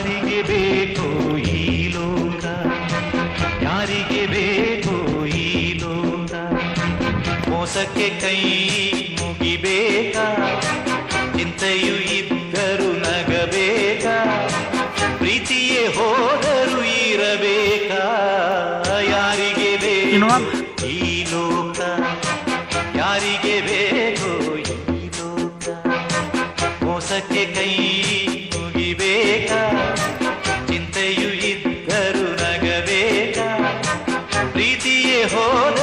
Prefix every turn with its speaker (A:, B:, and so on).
A: ಯಾರಿಗೆ ಬೇಕೋ ಈ ಲೋಕ ಯಾರಿಗೆ ಬೇಕೋ ಈ ಲೋಕ ಮೋಸಕ್ಕೆ ಕೈ ಮುಗಿಬೇಕಾ ಚಿಂತೆಯು ಇದ್ದರು ನಗಬೇಕಾ ಪ್ರೀತಿಯೇ ಹೋದರು ಇರಬೇಕಾ ಯಾರಿಗೆ
B: ಇನ್ನು
A: ಬೇಕು ಈ ಲೋಕ ಯಾರಿಗೆ ಬೇಕೋ ಈ ಲೋಕ ಮೋಸಕ್ಕೆ ಕೈ ಮುಗಿಬೇಕಾ ಚಿಂತೆಯು ಇದ್ದರು ನಗಬೇಕಾ ಪ್ರೀತಿಯೇ ಹೋದ